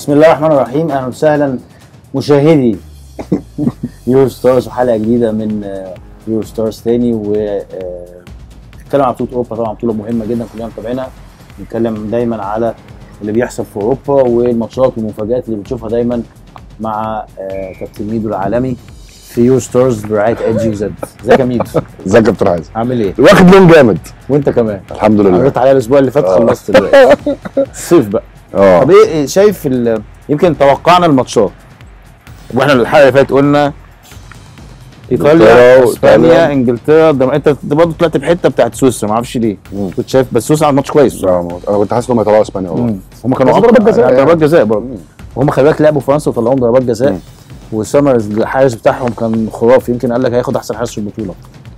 بسم الله الرحمن الرحيم اهلا وسهلا مشاهدي يورو ستارز وحلقه جديده من آه، يورو ستارز تاني و آه، نتكلم عن بطوله اوروبا طبعا بطوله مهمه جدا كلنا متابعينها نتكلم دايما على اللي بيحصل في اوروبا والماتشات والمفاجات اللي بنشوفها دايما مع آه، كابتن ميدو العالمي في يورو ستارز برعايه اتش جي زد ازيك يا ميدو ازيك يا كابتن عايز عامل ايه؟ واخد لون جامد وانت كمان الحمد لله قريت عليها الاسبوع اللي فات آه. خلصت دلوقتي الصيف بقى اه طب ايه إيه شايف ال- يمكن توقعنا الماتشات واحنا الحلقه اللي فاتت قلنا ايطاليا إنجلترا اسبانيا وإيطاليا. انجلترا ده انت أنت برضه طلعت بحته بتاعت سويسرا ما اعرفش ليه مم. كنت شايف بس سويسرا عملت ماتش كويس بصراحة. آه، انا كنت حاسس انهم هيطلعوا اسبانيا والله مم. هم كانوا بس أقوى- ضربات جزاء يعني يعني. ضربات جزاء برضه مم. وهم خلي بالك لعبوا فرنسا وطلعوهم ضربات جزاء مم. وسامرز الحارس بتاعهم كان خرافي يمكن قال لك هياخد احسن حارس في البطوله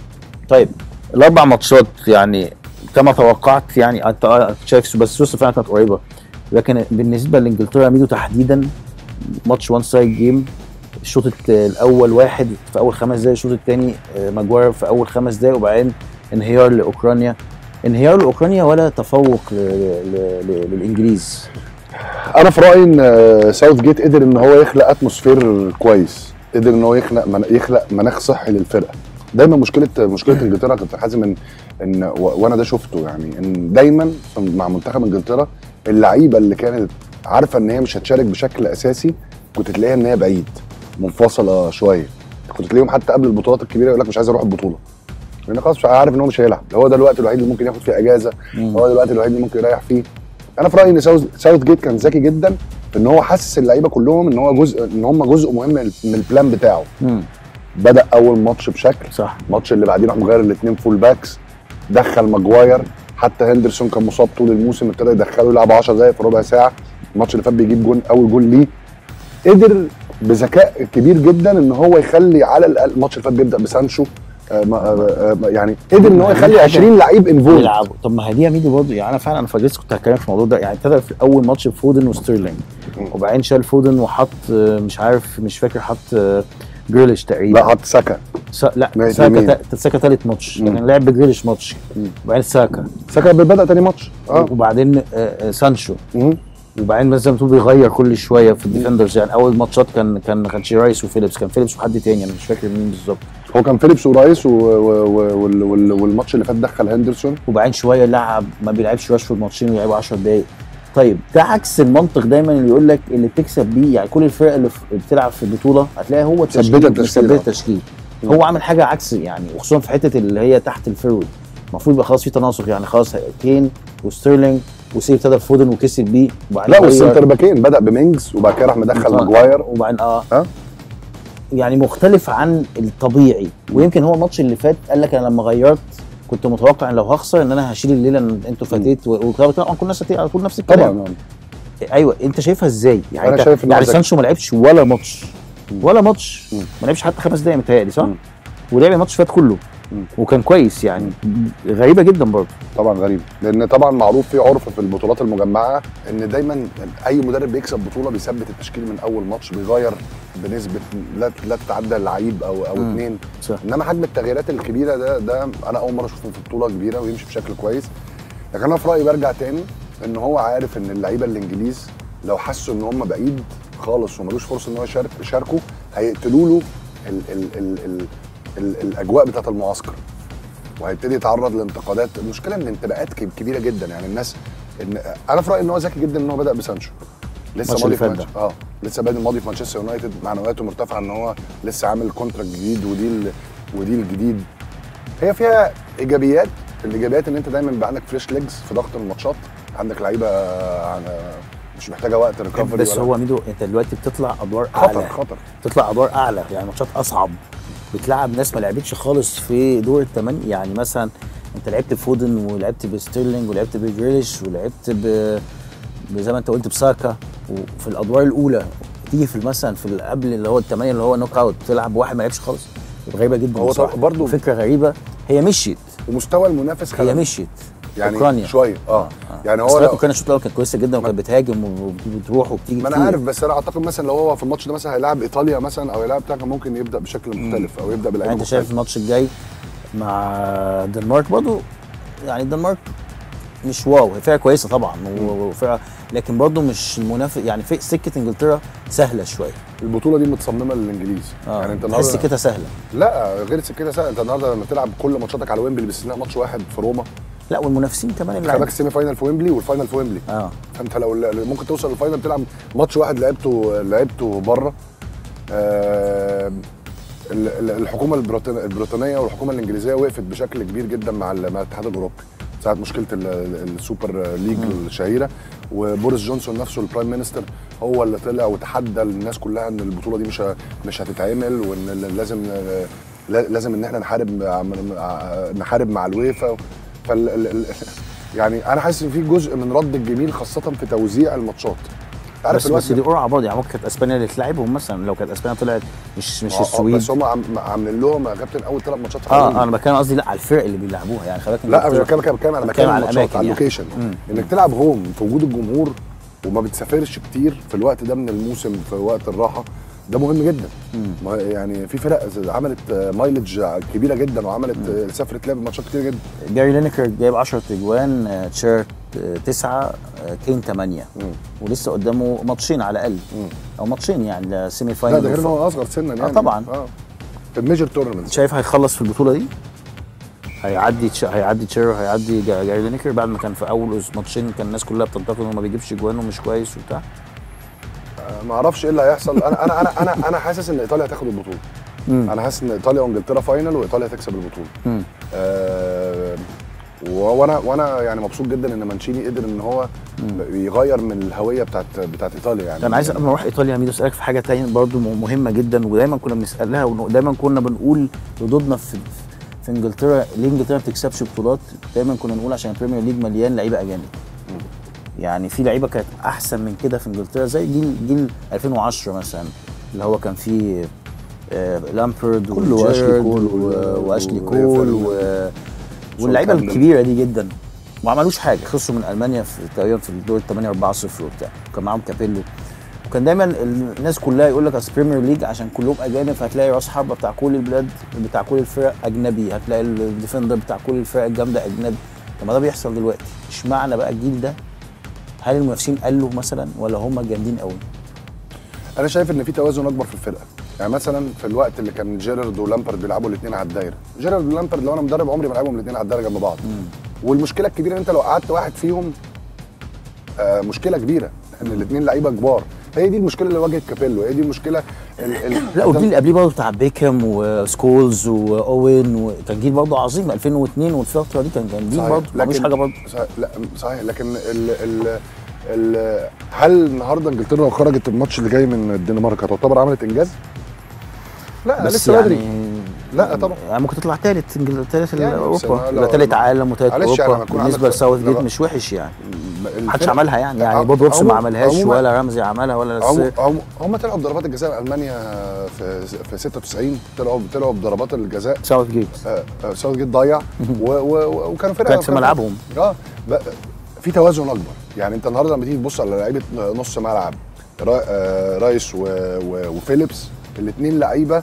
طيب الاربع ماتشات يعني كما توقعت يعني انت آه شايف بس سويسرا فعلا كانت قريبه لكن بالنسبه لانجلترا ميدو تحديدا ماتش وان سايد جيم الشوط الت- الاول واحد في اول خمس دقايق الشوط الثاني ماجواير في اول خمس دقايق وبعدين انهيار لاوكرانيا انهيار لاوكرانيا ولا تفوق ل- ل- ل- للانجليز انا في رايي ان آه، ساوث جيت قدر ان هو يخلق اتموسفير كويس قدر ان هو يخلق من يخلق مناخ صحي للفرقه دايما مشكله مشكله انجلترا كنت حازم ان ان و- وانا ده شفته يعني ان دايما في- مع منتخب انجلترا اللعيبه اللي كانت عارفه ان هي مش هتشارك بشكل اساسي كنت تلاقيها ان هي بعيد منفصله شويه كنت تلاقيهم حتى قبل البطولات الكبيره يقول لك مش عايز اروح البطوله لان خلاص مش عارف ان هو مش هيلعب هو ده الوقت الوحيد اللي ممكن ياخد فيه اجازه هو ده الوقت الوحيد اللي ممكن يريح فيه انا في رايي ان ساوث ساوث جيت كان ذكي جدا في ان هو حسس اللعيبه كلهم ان هو جزء ان هم جزء مهم من من البلان بتاعه مم. بدا اول ماتش بشكل صح الماتش اللي بعديه راح مغير الاثنين فول باكس دخل ماجواير حتى هندرسون كان مصاب طول الموسم ابتدى يدخله يلعب 10 دقائق في ربع ساعه الماتش اللي فات بيجيب جون اول جول ليه قدر بذكاء كبير جدا ان هو يخلي على الاقل الماتش اللي فات بيبدا بسانشو آه ما- آه آه يعني قدر ان هو يخلي 20 لعيب انفولد يلعبوا طب ما هي دي يا ميدو برضه يعني انا فعلا انا فاجئت كنت هتكلم في الموضوع ده يعني ابتدى في اول ماتش بفودن وستيرلينج مم. وبعدين شال فودن وحط آه، مش عارف مش فاكر حط آه، جريليش تقريبا لا حط سكا سا... لا ناحية ساكا اليمين. تا... ساكا تالت ماتش مم. لكن لعب بجريليش ماتش مم. وبعدين ساكا سكا بدا تاني ماتش اه وبعدين آه، آه، سانشو مم. وبعدين مثلا بتقول بيغير كل شويه في الديفندرز يعني اول ماتشات كان كان ما كانش رايس وفيليبس كان فيليبس وحد تاني انا مش فاكر مين بالظبط هو كان فيليبس ورايس و... و... و... وال... وال... والماتش اللي فات دخل هندرسون وبعدين شويه لعب ما بيلعبش راشفورد ماتشين ويلعبوا 10 دقايق طيب ده عكس المنطق دايما اللي يقول لك اللي بتكسب بيه يعني كل الفرق اللي في- بتلعب في البطوله هتلاقي هو التشكيل ثبت التشكيل، مثبت آه. التشكيل هو عامل حاجه عكس يعني وخصوصا في حته اللي هي تحت الفيرود المفروض يبقى خلاص في تناسق يعني خلاص كين وستيرلينج وسي ابتدى فودن وكسب بيه وبعدين لا غير- والسنتر باكين بدا بمينجز وبعد كده راح مدخل ماجواير وبعدين اه اه يعني مختلف عن الطبيعي ويمكن هو الماتش اللي فات قال لك انا لما غيرت كنت متوقع ان لو هخسر ان انا هشيل الليله ان انتوا فاتت و- وطبعا كل الناس هت- على طول نفس الكلام طبعا ايوه انت شايفها ازاي؟ يعني أنا انت شايف إن يعني هو ذكي. سانشو ما لعبش ولا ماتش مم. ولا ماتش مم. ما لعبش حتى خمس دقايق متهيألي صح؟ مم. ولعب الماتش فات كله مم. وكان كويس يعني غريبه جدا برضه طبعا غريب لان طبعا معروف في عرف في البطولات المجمعه ان دايما اي مدرب بيكسب بطوله بيثبت التشكيل من اول ماتش بيغير بنسبه لا لا تتعدى لعيب او او مم. اثنين صح انما حجم التغييرات الكبيره ده ده انا اول مره اشوفه في بطوله كبيره ويمشي بشكل كويس لكن انا في رايي برجع تاني ان هو عارف ان اللعيبه الانجليز لو حسوا ان هم بعيد خالص وملوش فرصه ان هو يشارك يشاركوا هيقتلوا له ال ال ال ال ال الاجواء بتاعت المعسكر وهيبتدي يتعرض لانتقادات المشكله ان انتماءات كب- كبيره جدا يعني الناس إن انا في رايي ان هو ذكي جدا ان هو بدا بسانشو لسه الماتش ماضي اللي في فات مانش- اه لسه بادئ ماضي في مانشستر يونايتد معنوياته مرتفعه ان هو لسه عامل كونتراكت جديد ودي ال- ودي الجديد هي فيها ايجابيات الايجابيات ان انت دايما بيبقى عندك فريش ليجز في ضغط الماتشات عندك لعيبه على- مش محتاجه وقت ريكفري بس هو ميدو انت دلوقتي بتطلع ادوار خطر اعلى خطر تطلع ادوار اعلى يعني ماتشات اصعب بتلعب ناس ما لعبتش خالص في دور الثمانية يعني مثلا انت لعبت بفودن ولعبت بستيرلينج ولعبت بجريليش ولعبت ب ب- زي ما انت قلت بساكا وفي الادوار الاولى تيجي في مثلا في قبل اللي هو الثمانية اللي هو نوك اوت تلعب بواحد ما لعبش خالص غريبه جدا هو بصراحة. برضو- فكره غريبه هي مشيت ومستوى المنافس هي خلق مشيت يعني أوكرانيا. شويه اه يعني بس هو لو- اوكرانيا الشوط الاول كانت كويسه جدا وكانت بتهاجم وبتروح وبتيجي ما انا كتير. عارف بس انا اعتقد مثلا لو هو في الماتش ده مثلا هيلاعب ايطاليا مثلا او هيلاعب بتاع كان ممكن يبدا بشكل مختلف او يبدا يعني بلعيبه انت شايف مختلفة. الماتش الجاي مع الدنمارك برضو يعني الدنمارك مش واو هي فرقه كويسه طبعا و- وفرقه لكن برضه مش المنافس يعني في سكه انجلترا سهله شويه البطوله دي متصممه للانجليز اه يعني انت تحس النهارده سكتها سهله لا غير سكتها سهله انت النهارده لما تلعب كل ماتشاتك على ويمبلي باستثناء ماتش واحد في روما لا والمنافسين كمان اللي خلي بالك عندك. السيمي فاينل في ويمبلي والفاينل في ويمبلي اه فانت لو لو ممكن توصل للفاينل تلعب ماتش واحد لعبته لعبته بره آه ال- ال- الحكومه البريطان- البريطانيه والحكومه الانجليزيه وقفت بشكل كبير جدا مع ال- مع الاتحاد الاوروبي ساعه مشكله ال- ال- السوبر ليج الشهيره وبوريس جونسون نفسه البرايم مينستر هو اللي طلع وتحدى الناس كلها ان البطوله دي مش ه- مش هتتعمل وان ال- لازم لا- لازم ان احنا نحارب مع- مع- نحارب مع الويفا فال ال- ال- يعني انا حاسس ان في جزء من رد الجميل خاصه في توزيع الماتشات أنت عارف بس الوقت بس دي قرعه برضه يعني ممكن كانت اسبانيا اللي تلعبهم مثلا لو كانت اسبانيا طلعت مش مش آه، آه، السويد بس هم عم- عاملين لهم يا كابتن اول ثلاث ماتشات اه انا بتكلم قصدي لا على الفرق اللي بيلعبوها يعني خلي بالك لا مش إنجلترا- بتكلم كده بتكلم انا بتكلم بتكلم على على الماتشات الأماكن على يعني. اللوكيشن مم. انك تلعب هوم في وجود الجمهور وما بتسافرش كتير في الوقت ده من الموسم في وقت الراحه ده مهم جدا ما- يعني في فرق عملت مايلج كبيره جدا وعملت سافرت لعب ماتشات كتير جدا جاري لينكر جايب 10 تجوان آه، تشيرت 9 كين 8 مم. ولسه قدامه ماتشين على الاقل مم. او ماتشين يعني ده سيمي لا فاينل ده غير ان وف- هو اصغر سنا يعني طبعاً. اه في الميجر تورنمنت شايف هيخلص في البطوله دي هيعدي تش... هيعدي تشير هيعدي جا- جاري لينكر بعد ما كان في اول أس- ماتشين كان الناس كلها بتنتقد انه ما بيجيبش جوان ومش كويس وبتاع ما اعرفش ايه اللي هيحصل انا انا انا انا انا حاسس ان ايطاليا هتاخد البطوله مم. انا حاسس ان ايطاليا وانجلترا فاينل وايطاليا تكسب البطوله مم. آه و- وانا وانا يعني مبسوط جدا ان مانشيني قدر ان هو يغير من الهويه بتاعت بتاعت ايطاليا يعني انا عايز قبل ما اروح ايطاليا يا ميدو اسالك في حاجه تانية برضو م- مهمه جدا ودايما كنا بنسالها ودايما كنا بنقول ردودنا في في انجلترا ليه انجلترا ما بتكسبش بطولات دايما كنا نقول عشان البريمير ليج مليان لعيبه اجانب يعني في لعيبه كانت احسن من كده في انجلترا زي جيل جيل 2010 مثلا اللي هو كان فيه آه، لامبرد كله وأشلي وجيرارد كول و- و- واشلي و- كول و- و... واللعيبه كامبل. الكبيره دي جدا ما عملوش حاجه خسروا من المانيا في تقريبا في الدور الثمانيه 4 0 وبتاع وكان معاهم كابيلو وكان دايما الناس كلها يقول لك اصل بريمير ليج عشان كلهم اجانب هتلاقي راس حربه بتاع كل البلاد بتاع كل الفرق اجنبي هتلاقي الديفندر بتاع كل الفرق الجامده اجنبي طب ما ده بيحصل دلوقتي اشمعنى بقى الجيل ده هل المنافسين قالوا مثلا ولا هم جامدين قوي انا شايف ان في توازن اكبر في الفرقه يعني مثلا في الوقت اللي كان جيرارد ولامبرد بيلعبوا الاثنين على الدايره جيرارد ولامبرد لو انا مدرب عمري ما العبهم الاثنين على الدايره جنب بعض والمشكله الكبيره ان انت لو قعدت واحد فيهم آه مشكله كبيره ان الاثنين لعيبه كبار هي دي المشكله اللي واجهت كابيلو هي دي المشكله ال ال لا والجيل اللي قبليه برضه بتاع بيكهام وسكولز واوين وكان جيل برضه عظيم 2002 والفتره دي كان جامدين صحيح، برضه ما فيش لكن- حاجه برضه صحيح لا صحيح لكن ال ال ال هل النهارده انجلترا لو خرجت الماتش اللي جاي من الدنمارك هتعتبر عملت انجاز؟ لا بس لسه يعني بدري لا طبعا يعني ممكن تطلع ثالث ثالث يعني بس اوروبا أنا لو- يبقى ثالث عالم وثالث معلش يعني لما اوروبا يكون بالنسبه عندك- لساوث جيت لما- مش وحش يعني محدش الفرق- عملها يعني يعني عم- بوب روبسون ما عمو- عملهاش عموما- ولا رمزي عملها ولا هم السير هم هم طلعوا بضربات الجزاء المانيا في في 96 طلعوا طلعوا بضربات الجزاء ساوث جيت آه، آه، ساوث جيت ضيع و- و- وكانوا فرقه كانت في كانوا- ملعبهم. اه ب- في توازن اكبر يعني انت النهارده لما تيجي تبص على لعيبه نص ملعب را- آه، رايس و- و- وفيليبس الاثنين لعيبه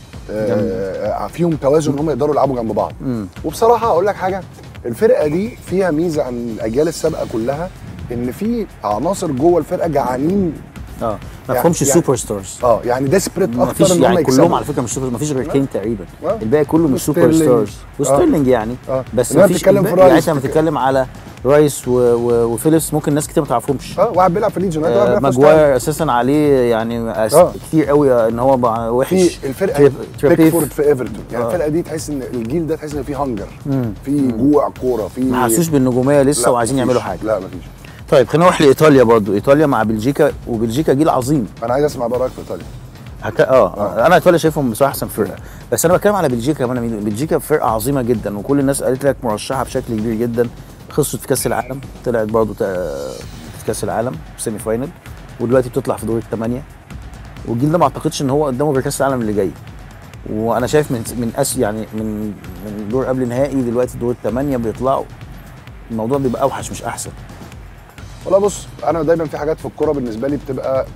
آه، فيهم توازن ان هم يقدروا يلعبوا جنب بعض مم. وبصراحه اقول لك حاجه الفرقه دي فيها ميزه عن الاجيال السابقه كلها ان في عناصر جوه الفرقه جعانين اه ما يعني- فيهمش يعني- سوبر ستارز اه يعني ديسبريت ما اكتر فيش ان هم يعني يكسبوا كلهم على فكره مش سوبر ما فيش غير كين تقريبا آه. الباقي كله مش سوبر وستيرلينج. ستارز وستيرلينج يعني آه. بس إنما ما فيش بتتكلم في الباقي- يعني رايس انت لما بتتكلم على رايس و... و... وفيليبس ممكن ناس كتير ما تعرفهمش اه واحد بيلعب في ليدز يونايتد واحد آه بيلعب في ستار. ماجواير اساسا عليه يعني أس... آه. كتير قوي ان هو بقى وحش في الفرقه تريب- تريبيف. بيكفورد في ايفرتون يعني آه. الفرقه دي تحس ان الجيل ده تحس ان فيه هانجر في جوع كوره في ما حسوش بالنجوميه لسه لا، وعايزين مفيش. يعملوا حاجه لا مفيش طيب خلينا نروح لايطاليا برضو ايطاليا مع بلجيكا وبلجيكا جيل عظيم انا عايز اسمع بقى رايك في ايطاليا هك... اه, آه. انا ايطاليا شايفهم بصراحه احسن فرقه بس انا بتكلم على بلجيكا كمان يا ميدو. بلجيكا فرقه عظيمه جدا وكل الناس قالت لك مرشحه بشكل كبير جدا خسرت في كاس العالم طلعت برضو تا- في كاس العالم في سيمي فاينل ودلوقتي بتطلع في دور الثمانيه والجيل ده ما اعتقدش ان هو قدامه غير كاس العالم اللي جاي وانا شايف من من أس يعني من من دور قبل نهائي دلوقتي دور الثمانيه بيطلعوا الموضوع بيبقى اوحش مش احسن والله بص انا دايما في حاجات في الكوره بالنسبه لي بتبقى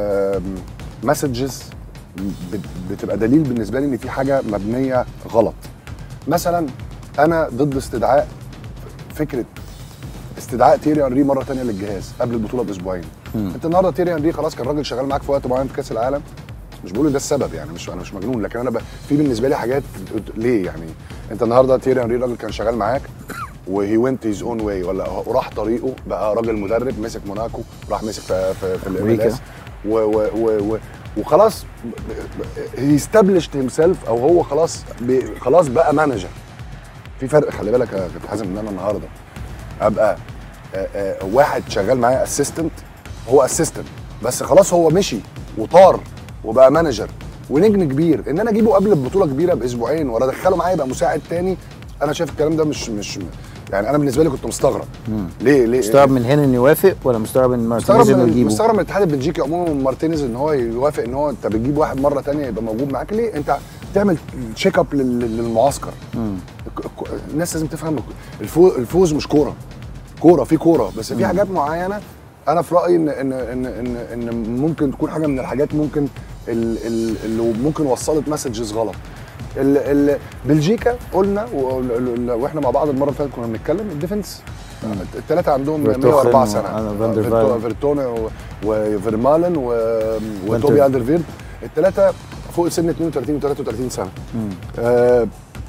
مسجز بتبقى دليل بالنسبه لي ان في حاجه مبنيه غلط مثلا انا ضد استدعاء فكره استدعاء تيري انري مره تانية للجهاز قبل البطوله باسبوعين مم. انت النهارده تيري انري خلاص كان راجل شغال معاك في وقت معين في كاس العالم مش بقول ده السبب يعني مش انا مش مجنون لكن انا ب... في بالنسبه لي حاجات ليه يعني انت النهارده تيري انري راجل كان شغال معاك وهي ونت هيز اون واي ولا هو راح طريقه بقى راجل مدرب مسك موناكو راح مسك في في, في أمريكا. الMLS و و و و وخلاص هي استبلشت هيم سيلف او هو خلاص بي خلاص بقى مانجر في فرق خلي بالك يا كابتن حازم ان انا النهارده ابقى آه، آه، واحد شغال معايا اسيستنت هو اسيستنت بس خلاص هو مشي وطار وبقى مانجر ونجم كبير ان انا اجيبه قبل البطوله كبيره باسبوعين ولا ادخله معايا يبقى مساعد تاني انا شايف الكلام ده مش مش يعني انا بالنسبه لي كنت مستغرب ليه ليه مستغرب من هنا انه يوافق ولا مستغرب من مستغرب مارتينيز انه من يجيبه؟ مستغرب من الاتحاد البلجيكي عموما من مارتينيز ان هو يوافق ان هو انت بتجيب واحد مره تانية يبقى موجود معاك ليه انت تعمل تشيك اب لل- للمعسكر مم. الك- الك- الناس لازم تفهم الفو- الفوز مش كوره كوره في كوره بس في حاجات معينه انا في رايي ان ان ان ان, إن ممكن تكون حاجه من الحاجات ممكن ال- ال- اللي ممكن وصلت مسجز غلط ال- ال- بلجيكا قلنا و- ال- ال- واحنا مع بعض المره اللي فاتت كنا بنتكلم الديفنس الثلاثه عندهم فيرتوخن 104 و- سنه أنا فاندر فيرتو- فايل. فيرتوني و- وفيرمالن و- وتوبي فانتر. الدرفيرد الثلاثه فوق سن 32 و 33 سنه مم. آه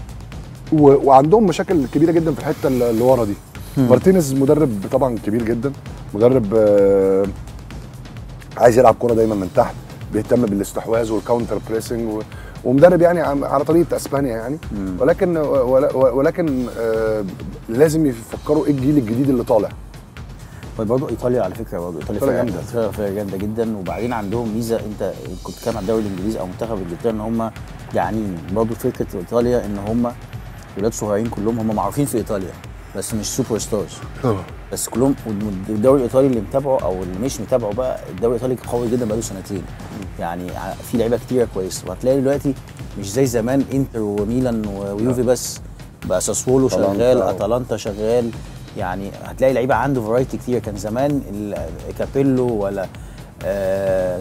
و- وعندهم مشاكل كبيره جدا في الحته اللي ورا دي مارتينيز مدرب طبعا كبير جدا مدرب آه عايز يلعب كوره دايما من تحت بيهتم بالاستحواذ والكاونتر بريسنج و- ومدرب يعني عم- على طريقه اسبانيا يعني ولكن ول- ولكن آه لازم يفكروا ايه الجيل الجديد اللي طالع برضه ايطاليا على فكره برضه ايطاليا إيطاليا فرقه جامدة. فرقه فرقه جامده جدا وبعدين عندهم ميزه انت كنت بتتكلم عن الدوري الانجليزي او منتخب انجلترا ان هم جعانين برضه فكره ايطاليا ان هم ولاد صغيرين كلهم هم معروفين في ايطاليا بس مش سوبر ستارز بس كلهم والدوري الايطالي اللي متابعه او اللي مش متابعه بقى الدوري الايطالي قوي جدا بقاله سنتين يعني ع- في لعيبه كتيره كويسه وهتلاقي دلوقتي مش زي زمان انتر وميلان و- ويوفي بس بقى ساسولو أتلانتا. شغال اتلانتا شغال يعني هتلاقي لعيبه عنده فرايتي كتير كان زمان ال- كابيلو ولا آه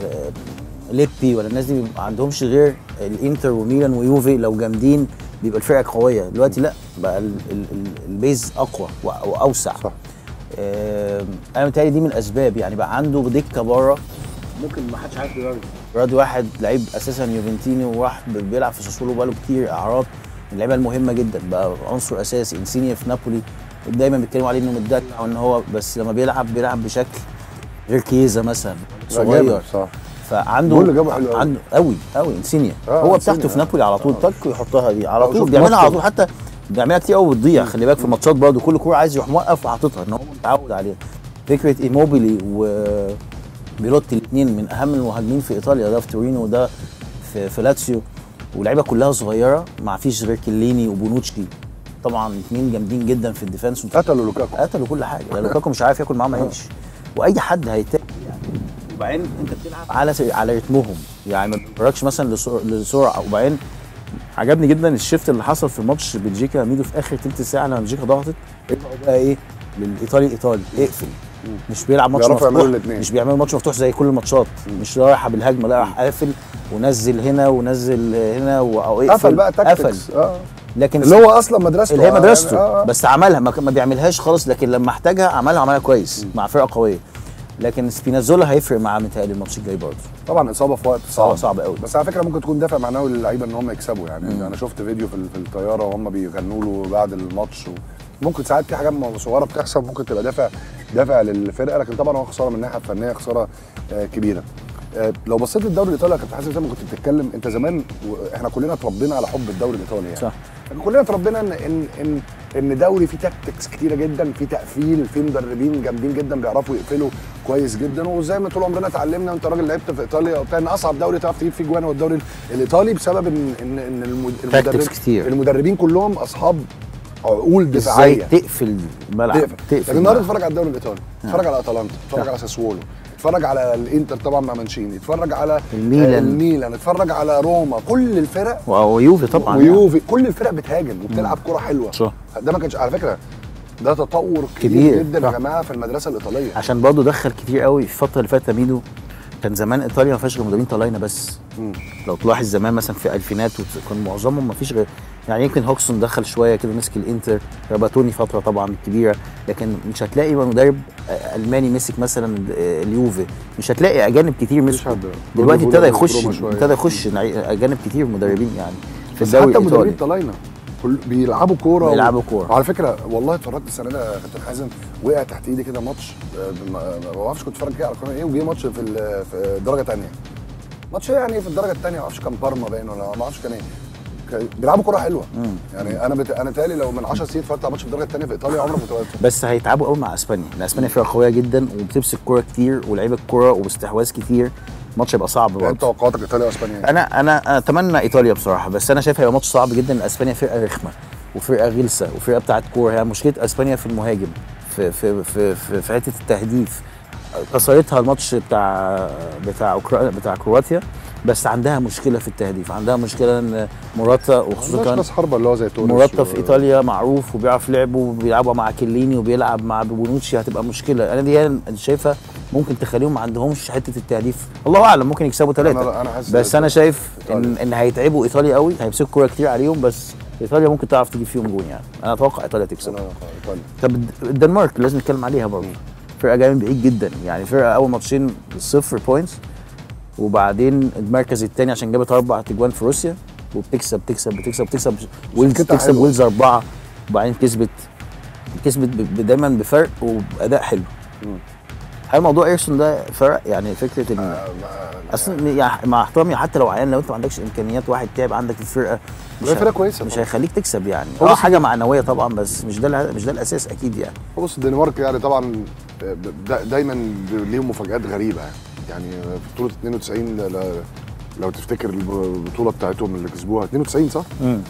ليبي ولا الناس دي ما عندهمش غير الانتر وميلان ويوفي لو جامدين بيبقى الفرقه قويه دلوقتي لا بقى ال- ال- ال- البيز اقوى وأ- واوسع صح. آه انا متهيألي دي من الاسباب يعني بقى عنده دكه بره ممكن ما حدش عارف يجرب راد واحد لعيب اساسا يوفنتيني وراح ب- بيلعب في ساسولو بقاله كتير اعراض من اللعيبه المهمه جدا بقى عنصر اساسي انسينيا في نابولي دايما بيتكلموا عليه انه متدلع وان هو بس لما بيلعب بيلعب بشكل غير كيزا مثلا صغير صح فعنده الجول اللي جابه حلو أوي. عنده قوي قوي انسينيا آه، هو إنسينيا، بتاعته في آه. نابولي على طول تك ويحطها دي على آه، طول شفت بيعملها ماتش على طول حتى بيعملها كتير قوي بتضيع خلي بالك في الماتشات برضه كل كوره عايز يروح موقف وحاططها ان هو متعود عليها فكره ايموبيلي وبيلوتي الاثنين من اهم المهاجمين في ايطاليا ده في تورينو وده في, في لاتسيو واللعيبه كلها صغيره ما فيش غير كيليني وبونوتشي طبعا اثنين جامدين جدا في الديفنس قتلوا لوكاكو قتلوا كل حاجه ده لوكاكو مش عارف ياكل معاهم عيش واي حد هيتاكل يعني وبعدين انت بتلعب على على رتمهم يعني ما بتتفرجش مثلا لسر- لسرعه وبعدين عجبني جدا الشيفت اللي حصل في ماتش بلجيكا ميدو في اخر تلت ساعه لما بلجيكا ضغطت رجعوا بقى ايه للايطالي الايطالي اقفل مش بيلعب ماتش بيعرفوا يعملوا مفتوح الاتنين. مش بيعملوا ماتش مفتوح زي كل الماتشات مش رايحه بالهجمه لا راح قافل ونزل هنا ونزل هنا و- او اقفل قفل بقى قفل تاكتكس اه لكن اللي هو اصلا مدرسته اللي هي آه، مدرسته يعني آه. بس عملها ما, ما بيعملهاش خالص لكن لما احتاجها عملها عملها كويس مع فرقه قويه لكن سبينازولا هيفرق معاه متهيألي الماتش الجاي برضه طبعا اصابه في وقت صعب صعب صعب قوي بس على فكره ممكن تكون دافع معنوي للعيبه ان هم يكسبوا يعني انا شفت فيديو في, ال- في الطياره وهم بيغنوا له بعد الماتش و... ممكن ساعات في حاجات م- صغيره بتحصل ممكن تبقى دافع دافع للفرقه لكن طبعا هو خساره من الناحيه الفنيه خساره آه كبيره آه لو بصيت للدوري الايطالي يا كابتن حازم زي ما كنت بتتكلم انت زمان و- احنا كلنا اتربينا على حب الدوري الايطالي يعني صح. احنا كلنا اتربينا ان ان ان ان دوري فيه تاكتكس كتيره جدا فيه تقفيل فيه مدربين جامدين جدا بيعرفوا يقفلوا كويس جدا وزي ما طول عمرنا اتعلمنا وانت راجل لعبت في ايطاليا وبتاع ان اصعب دوري تعرف تجيب فيه جوان هو الدوري الايطالي بسبب ان ان ان المد- المدرب كتير. المدربين كلهم اصحاب عقول ازاي دفاعيه تقفل الملعب تقفل لكن النهارده اتفرج على الدوري الايطالي اتفرج على اتلانتا اتفرج صح. على ساسوولو اتفرج على الانتر طبعا مع مانشيني اتفرج على الميلان. آه، الميلان اتفرج على روما كل الفرق ويوفي طبعا ويوفي كل الفرق بتهاجم وبتلعب كوره حلوه صح. ده ما كانش على فكره ده تطور كبير, كبير. جدا صح. يا جماعه في المدرسه الايطاليه عشان برضه دخل كتير قوي في الفتره اللي فاتت ميدو كان زمان ايطاليا ما فيهاش غير مدربين طلاينه بس مم. لو تلاحظ زمان مثلا في الفينات وت- كان معظمهم ما فيش غير يعني يمكن هوكسون دخل شويه كده مسك الانتر رباتوني فتره طبعا كبيره لكن مش هتلاقي مدرب آه، الماني مسك مثلا آه، اليوفي مش هتلاقي اجانب كتير مفيش مسكوا حد دلوقتي روما ابتدى يخش شوية. ابتدى يخش نعي- اجانب كتير مدربين يعني في بس الدوري حتى مدربين الايطالي طلاينه كل بيلعبوا كوره و- بيلعبوا كورة. وعلى فكره والله اتفرجت السنه ده يا كابتن حازم وقع تحت ايدي كده ماتش آه، ما ما اعرفش كنت اتفرج كده على قناه ايه وجه ماتش في ال- في درجه ثانيه ماتش يعني في الدرجه الثانيه ما اعرفش كان بارما باين ولا ما اعرفش كان ايه كان- بيلعبوا كوره حلوه يعني انا بت... انا تالي لو من 10 سنين اتفرجت على ماتش في الدرجه الثانيه في ايطاليا عمرك ما تبقى بس هيتعبوا قوي مع اسبانيا لان اسبانيا فرقه قويه جدا وبتمسك كوره كتير ولعيبه الكوره وباستحواذ كتير الماتش هيبقى صعب يعني برضه انت توقعاتك ايطاليا واسبانيا إيه؟ انا انا اتمنى ايطاليا بصراحه بس انا شايف هيبقى ماتش صعب جدا لان اسبانيا فرقه رخمه وفرقه غلسه وفرقه بتاعت كوره هي مشكله اسبانيا في المهاجم في في في في, في حته التهديف كسرتها الماتش بتاع بتاع أوكرا... بتاع كرواتيا بس عندها مشكله في التهديف عندها مشكله ان موراتا وخصوصا عندهاش كمان راس حربه اللي هو زي توريس موراتا و- في ايطاليا معروف وبيعرف لعبه وبيلعبوا مع كيليني وبيلعب مع بونوتشي هتبقى مشكله انا دي أنا شايفها ممكن تخليهم ما عندهمش حته التهديف الله اعلم ممكن يكسبوا ثلاثه انا انا حاسس بس انا شايف ان إيطاليا. ان هيتعبوا ايطاليا قوي هيمسكوا كوره كتير عليهم بس ايطاليا ممكن تعرف تجيب فيهم جون يعني انا اتوقع ايطاليا تكسب انا ايطاليا طب الد- الدنمارك لازم نتكلم عليها برضه فرقه جايه من بعيد جدا يعني فرقه اول ماتشين صفر بوينتس وبعدين المركز الثاني عشان جابت اربع تجوان في روسيا وبتكسب تكسب بتكسب بتكسب ويلز سكتها تكسب حلوة. ويلز اربعه وبعدين كسبت كسبت ب- ب- دايما بفرق وباداء حلو مم. هل موضوع ايرسون ده فرق يعني فكره ان آه، ما- اصلا يعني مع احترامي حتى لو عيان لو انت ما عندكش امكانيات واحد تعب عندك في الفرقه مش هي ه- فرقة كويسة مش طبعا. هيخليك تكسب يعني هو اه بس- حاجه معنويه طبعا بس مش ده الع- مش ده الاساس اكيد يعني بص الدنمارك يعني طبعا دا- دايما ليهم مفاجآت غريبه يعني يعني في بطوله 92 ل- ل- لو تفتكر البطوله بتاعتهم اللي كسبوها 92 صح؟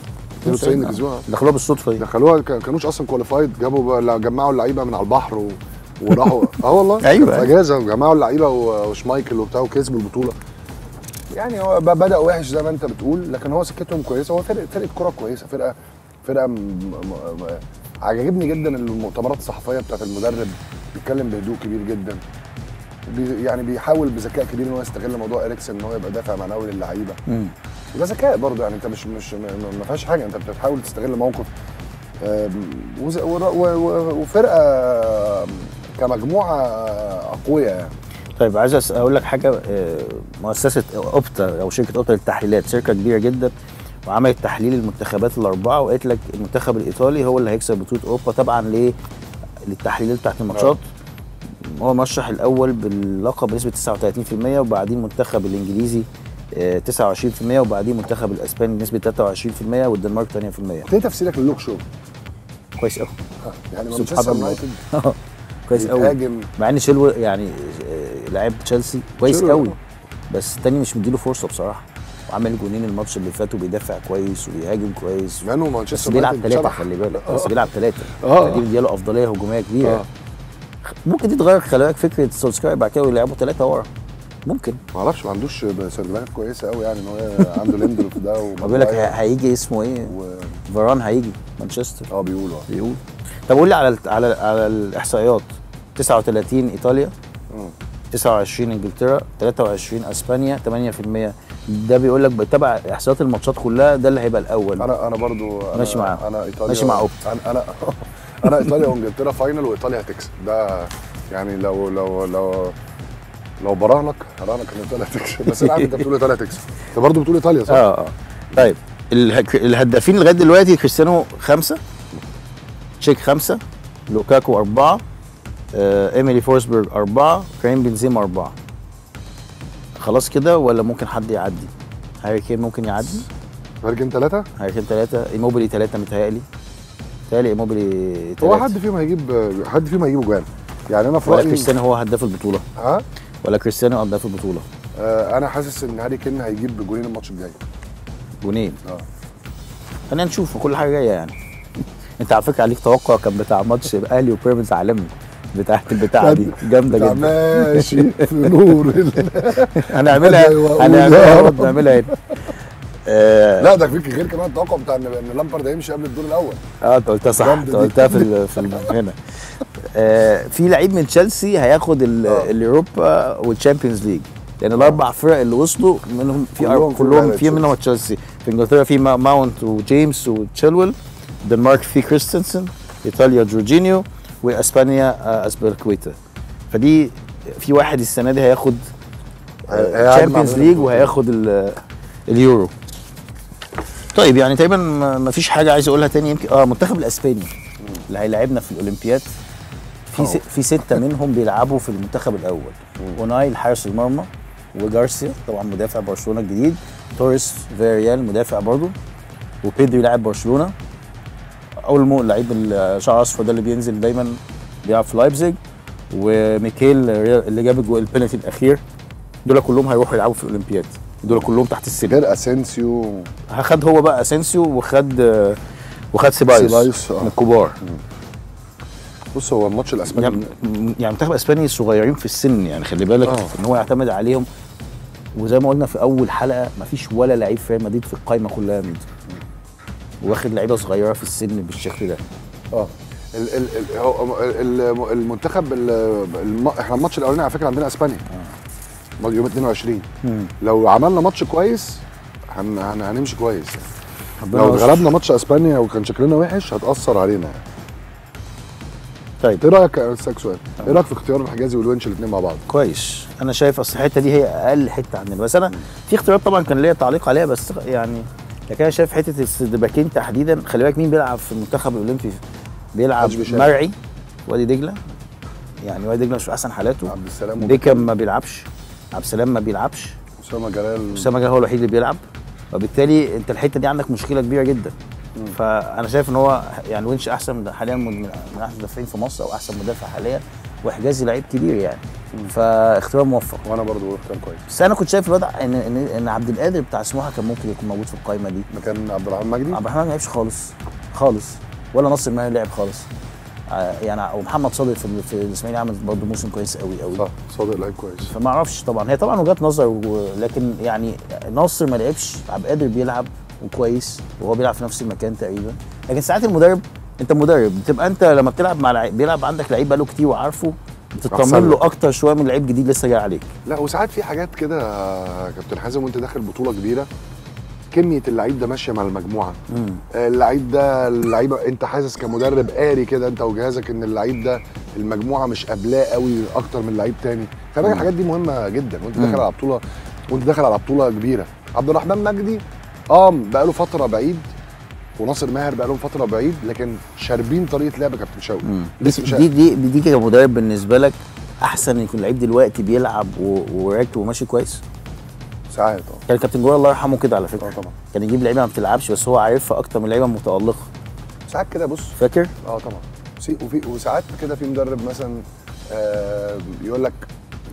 92 اللي كسبوها دخلوها بالصدفه دي دخلوها كا- كانوش اصلا كواليفايد جابوا بقى- جمعوا اللعيبه من على البحر و... وراحوا اه والله أيوة، كان في أيوة. اجازه وجمعوا اللعيبه و- وشمايكل وبتاع وكسبوا البطوله يعني هو ب- بدا وحش زي ما انت بتقول لكن هو سكتهم كويسه هو فرقه فرقه كوره كويسه فرقه فرقه م... م... م... عجبني جدا المؤتمرات الصحفيه بتاعت المدرب بيتكلم بهدوء كبير جدا بي يعني بيحاول بذكاء كبير ان هو يستغل موضوع اريكسن ان هو يبقى دافع معنوي للعيبه مم. ده ذكاء برضه يعني انت مش مش م- م- ما فيهاش حاجه انت بتحاول تستغل موقف آم، وز- ور- و- و- وفرقه كمجموعه اقوياء يعني طيب عايز أس- اقول لك حاجه آه، مؤسسه اوبتا او شركه اوبتا للتحليلات شركه كبيره جدا وعملت تحليل المنتخبات الاربعه وقالت لك المنتخب الايطالي هو اللي هيكسب بطوله اوروبا طبعا ليه للتحليل بتاعت الماتشات هو المرشح الاول باللقب بنسبه 39% وبعدين المنتخب الانجليزي آه، 29% وبعدين المنتخب الاسباني بنسبه 23% والدنمارك 8% ايه تفسيرك للوك شو؟ كويس قوي يعني سبحان مانشستر الله. يونايتد كويس قوي بيتهاجم مع ان شيلو يعني آه، لعيب تشيلسي كويس شيلو. قوي بس التاني مش مديله فرصه بصراحه وعمل جونين الماتش اللي فات وبيدافع كويس وبيهاجم كويس مع انه بس مانشستر بيلعب يونايتد ثلاثه شبح. خلي بالك آه. بس بيلعب ثلاثه آه. فدي مدياله افضليه هجوميه كبيره اه ممكن دي تغير خلي بالك فكره سولسكاي بعد كده يلعبوا ثلاثه ورا ممكن ما اعرفش ما عندوش سيرفيهات كويسه قوي يعني ان هو عنده ليندلوف ده هو بيقول لك وماجواير هي- هيجي اسمه ايه و... فاران هيجي مانشستر اه بيقولوا آه. بيقول طب قول لي على ال- على على الاحصائيات 39 ايطاليا مم. 29 انجلترا 23 اسبانيا 8% ده بيقول لك بتابع احصائيات الماتشات كلها ده اللي هيبقى الاول انا انا برضو أنا ماشي معاه. انا ايطاليا ماشي مع أوبتا. انا انا انا ايطاليا وانجلترا فاينل وايطاليا هتكسب ده يعني لو لو لو لو براهنك هراهنك ان ايطاليا هتكسب بس انا عارف انت بتقول ايطاليا هتكسب انت برضه بتقول ايطاليا صح؟ اه اه طيب اله- الهدافين لغايه دلوقتي كريستيانو خمسه تشيك خمسه لوكاكو اربعه آه ايميلي فورسبرج اربعه كريم بنزيما اربعه خلاص كده ولا ممكن حد يعدي هاري كين ممكن يعدي هارجن ثلاثة هاري كين ثلاثه ايموبيلي ثلاثه متهيألي متهيألي ايموبيلي هو ثلاثه حد فيهم هيجيب حد فيهم هيجيبوا جوان يعني انا في ولا رايي كريستيانو هو هداف البطوله ها ولا كريستيانو هداف البطوله آه انا حاسس ان هاري كين هيجيب جولين الماتش الجاي جونين اه خلينا نشوف كل حاجه جايه يعني انت على فكره عليك توقع كان بتاع ماتش الاهلي وبيراميدز عالمي بتاعت البتاعه دي جامده بتاع جدا ماشي في نور ال- هنعملها أيوة، هنعملها أيوة. برضه نعملها هنا آه، لا ده فيك غير كمان التوقع بتاع ان إن لامبارد هيمشي قبل الدور الاول اه انت قلتها صح جامدة انت دي. قلتها في ال- في ال- هنا آه، في لعيب من تشيلسي هياخد ال- آه. اليوروبا والتشامبيونز ليج لان الاربع فرق اللي وصلوا منهم في كلهم كلهم, في كلهم لعيبة في منهم تشيلسي في انجلترا في ما- ماونت وجيمس وتشيلويل الدنمارك في كريستنسن ايطاليا جورجينيو واسبانيا آه، اسبركويتا فدي في واحد السنه دي هياخد هي- هيجمع تشامبيونز بين ليج البطولتين. وهياخد ال- اليورو طيب يعني تقريبا ما ما فيش حاجه عايز اقولها تاني يمكن اه المنتخب الاسباني اللي هيلاعبنا في الاولمبياد في س... في سته منهم بيلعبوا في المنتخب الاول اوناي حارس المرمى وجارسيا طبعا مدافع برشلونه الجديد توريس فيريال مدافع برضه وبيدري لاعب برشلونه اولمو اللعيب الشعر اصفر ده اللي بينزل دايما بيلعب في لايبزيج وميكيل اللي جاب الجو- البينالتي الاخير دول كلهم هيروحوا يلعبوا في الاولمبياد دول كلهم تحت السن غير اسينسيو خد هو بقى اسينسيو وخد وخد سيبايوس سيبايوس، آه. من الكبار بص هو الماتش الاسباني يعني يعني منتخب اسباني صغيرين في السن يعني خلي بالك آه. ان هو يعتمد عليهم وزي ما قلنا في اول حلقه مفيش ولا لعيب في ريال مدريد في القايمه كلها يا ميدو واخد لعيبه صغيره في السن بالشكل ده اه ال ال ال هو ال- المنتخب ال- الم- احنا الماتش الاولاني على فكره عندنا اسبانيا يوم 22 لو عملنا ماتش كويس هن هن هنمشي كويس ربنا لو يستر. غلبنا ماتش اسبانيا وكان شكلنا وحش هتاثر علينا يعني. طيب ايه رايك اسالك سؤال ايه رايك في اختيار الحجازي والونش الاثنين مع بعض كويس انا شايف اصل الحته دي هي اقل حته عندنا بس انا في اختيارات طبعا كان ليا تعليق عليها بس يعني لكن انا شايف حته السدباكين تحديدا خلي بالك مين بيلعب في المنتخب الاولمبي بيلعب محدش بيشارك. مرعي في وادي دجله يعني وادي دجله مش في احسن حالاته عبد السلام بيكم ما بيلعبش عبد السلام ما بيلعبش اسامه جلال اسامه جلال هو الوحيد اللي بيلعب وبالتالي انت الحته دي عندك مشكله كبيره جدا فانا شايف ان هو يعني وينش احسن من- حاليا من من احسن مدافعين في مصر او احسن مدافع حاليا وحجازي لعيب كبير يعني فاختيار موفق وانا برضو كان كويس بس انا كنت شايف الوضع ان ان ان عبد القادر بتاع سموحه كان ممكن يكون موجود في القائمه دي مكان عبد الرحمن مجدي عبد الرحمن ما لعبش خالص خالص ولا نصر ماهر لعب خالص ع- يعني ومحمد صادق في ال- في الاسماعيلي عمل برضه موسم كويس قوي قوي صح صادق لعيب كويس فما اعرفش طبعا هي طبعا وجهات نظر و- لكن يعني ناصر ما لعبش عبد القادر بيلعب وكويس وهو بيلعب في نفس المكان تقريبا لكن ساعات المدرب انت مدرب بتبقى انت لما بتلعب مع لعيب بيلعب عندك لعيب بقاله كتير وعارفه أحسن بتطمن له لك. اكتر شويه من لعيب جديد لسه جاي عليك لا وساعات في حاجات كده يا كابتن حازم وانت داخل بطوله كبيره كميه اللعيب ده ماشيه مع المجموعه آه، اللعيب ده اللعيبه انت حاسس كمدرب قاري كده انت وجهازك ان اللعيب ده المجموعه مش قابلاه قوي اكتر من لعيب تاني خلي بالك الحاجات دي مهمه جدا وانت داخل على بطوله وانت داخل على بطوله كبيره عبد الرحمن مجدي اه بقاله فتره بعيد وناصر ماهر بقالهم فتره بعيد لكن شاربين طريقه لعب كابتن شوقي لسه مش دي دي دي, دي كمدرب بالنسبه لك احسن ان يكون لعيب دلوقتي بيلعب و- وراكب وماشي كويس ساعات اه كان كابتن جوهر الله يرحمه كده على فكره اه طبعا كان يجيب لعيبه ما بتلعبش بس هو عارفها اكتر من لعيبه متالقه ساعات كده بص فاكر اه طبعا سي وفي وساعات كده في مدرب مثلا آه يقول لك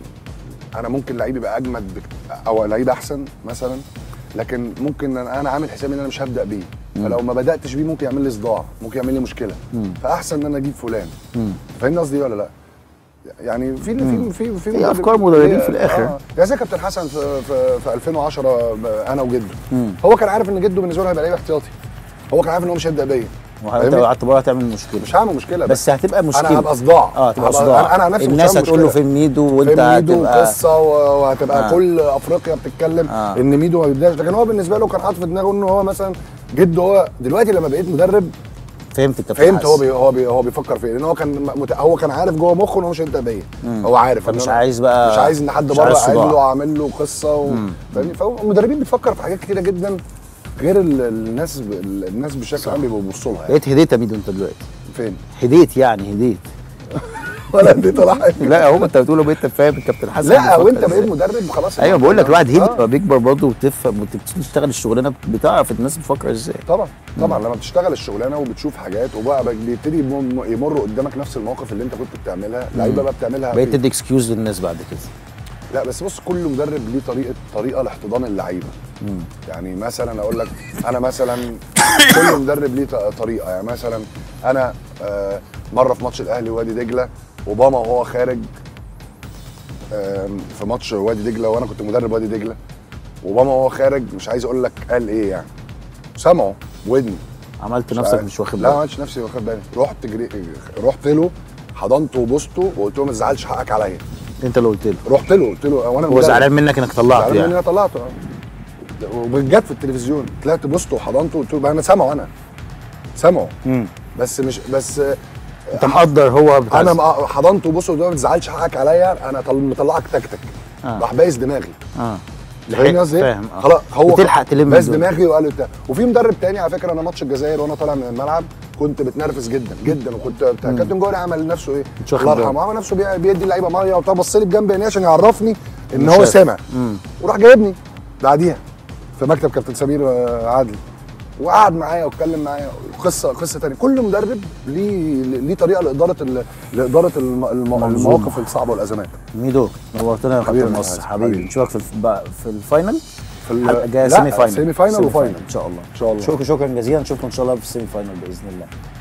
انا ممكن لعيب يبقى اجمد بك- او لعيب احسن مثلا لكن ممكن انا أنا عامل حسابي ان انا مش هبدا بيه فلو ما بداتش بيه ممكن يعمل لي صداع ممكن يعمل لي مشكله فاحسن ان انا اجيب فلان مم. فاهمني قصدي ولا لا؟ يعني في في في في, في أفكار مدربين في الآخر. آه. يعني زي كابتن حسن في في, في 2010 ب- انا وجده مم. هو كان عارف ان جده بالنسبه له هيبقى لعيب احتياطي هو كان عارف ان هو مش هيبدا بيا وانت فاهمني؟ لو قعدت بره هتعمل مشكله مش هعمل مشكله بس هتبقى مشكله انا هبقى صداع اه هتبقى هبقى- صداع انا انا عن نفسي مش الناس هعمل هتقول له مشكلة. فين ميدو وانت فين ميدو هتبقى قصه و- وهتبقى آه. آه. كل افريقيا بتتكلم آه. آه. ان ميدو ما بيبداش لكن هو بالنسبه له كان حاطط في دماغه ان هو مثلا جده هو دلوقتي لما بقيت مدرب فهمت الكابتن فهمت هو حسن. بي هو بي هو بيفكر في ايه لان هو كان مت... هو كان عارف جوه مخه ان هو مش هيبدا بيا هو عارف إن فمش أنا- عايز بقى- مش عايز ان حد مش بره عايز قاعد صداع. له عامل له قصه و... فاهمني فهو المدربين بتفكر في حاجات كتيره جدا غير ال- الناس ب... الناس بشكل عام بيبقوا بيبصوا لها يعني. بقيت هديت يا ميدو انت دلوقتي فين هديت يعني هديت ولا دي طلعت لا هو انت بتقوله بقيت فاهم الكابتن حسن لا بيفكر وانت إزاي. بقيت مدرب خلاص ايوه بقول لك الواحد هدي آه. لما بيكبر برضه وتفهم وتبتدي تشتغل الشغلانه بتعرف الناس بتفكر ازاي طبعا طبعا لما بتشتغل الشغلانه وبتشوف حاجات وبقى بقى بيبتدي يمر يمر قدامك نفس المواقف اللي انت كنت بتعملها اللعيبه بقى بتعملها بقيت في- تدي اكسكيوز للناس بعد كده لا بس بص كل مدرب ليه طريقه طريقه لاحتضان اللعيبه يعني مثلا اقول لك انا مثلا كل مدرب ليه ط- طريقه يعني مثلا انا آه، مره في ماتش الاهلي ووادي دجله اوباما وهو خارج آم، في ماتش وادي دجله وانا كنت مدرب وادي دجله اوباما وهو خارج مش عايز اقول لك قال ايه يعني سمعه ودني عملت مش نفسك عارف. مش واخد لا ما بالك عملتش نفسي واخد بالي رحت جري رحت له حضنته وبوسته وقلت له ما تزعلش حقك عليا انت اللي قلت له رحت له قلت له وانا هو مدرب. زعلان منك انك طلعته زعلان مني يعني انا طلعته آه. وجت في التلفزيون طلعت بوسته وحضنته قلت له بقى انا سامعه انا سامعه مم. بس مش بس آه، انت مقدر هو بتاع انا مق- حضنته وبوسته قلت له ما تزعلش حقك عليا انا طل- مطلعك تكتك آه. راح بايس دماغي اه فاهمني قصدي ايه؟ فاهم آه. خلاص هو بتلحق تلم باس الدنيا. دماغي وقال لي بتاع وفي مدرب تاني على فكره انا ماتش الجزائر وانا طالع من الملعب كنت متنرفز جدا جدا وكنت بتاع كابتن جوهري عمل نفسه ايه؟ مش واخد الله باله. يرحمه عمل نفسه بي- بيدي اللعيبه ميه وبتاع بص لي بجنب عينيه عشان يعرفني ان إنه هو شاف. سامع مم. وراح جايبني بعديها في مكتب كابتن سمير آه، عادل وقعد معايا واتكلم معايا قصه قصه تانية كل مدرب ليه ليه طريقه لاداره ال- لاداره الم- الم- المواقف الصعبه والازمات ميدو نورتنا يا حبيبي كابتن يا مصر حازم، حبيبي حبيبي. نشوفك في الف- بقى في الفاينل في ال- الحلقه الجايه لا، سيمي فاينل سيمي فاينل سيمي وفاينل ان شاء الله ان شاء الله شكرا شكرا جزيلا نشوفكم ان شاء الله في السيمي فاينل باذن الله